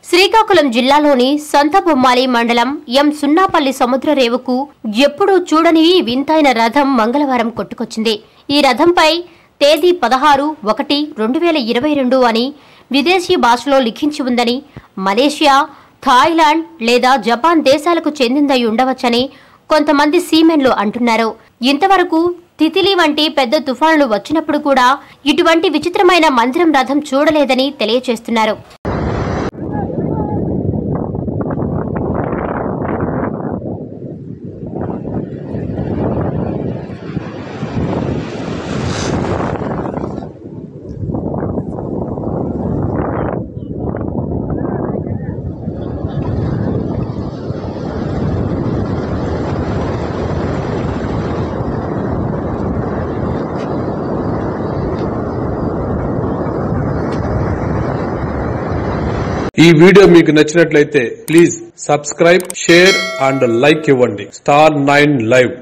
శ్రీకాకుళం జిల్లాలోని సంతబొమ్మాలి మండలం ఎం సున్నాపల్లి సముద్ర రేవుకు ఎప్పుడూ చూడని ఈ వింతైన రథం మంగళవారం కొట్టుకొచ్చింది ఈ రథంపై తేదీ పదహారు ఒకటి రెండు వేల ఇరవై రెండు అని విదేశీ భాషలో లిఖించి ఉందని మలేషియా థాయిలాండ్ లేదా జపాన్ దేశాలకు చెందిందై ఉండవచ్చని కొంతమంది సీమెన్లు అంటున్నారు ఇంతవరకు తితిలి వంటి పెద్ద తుఫానులు వచ్చినప్పుడు కూడా ఇటువంటి విచిత్రమైన మందిరం రథం చూడలేదని తెలియజేస్తున్నారు ఈ వీడియో మీకు నచ్చినట్లయితే please subscribe share and like ఇవ్వండి స్టార్ నైన్ లైవ్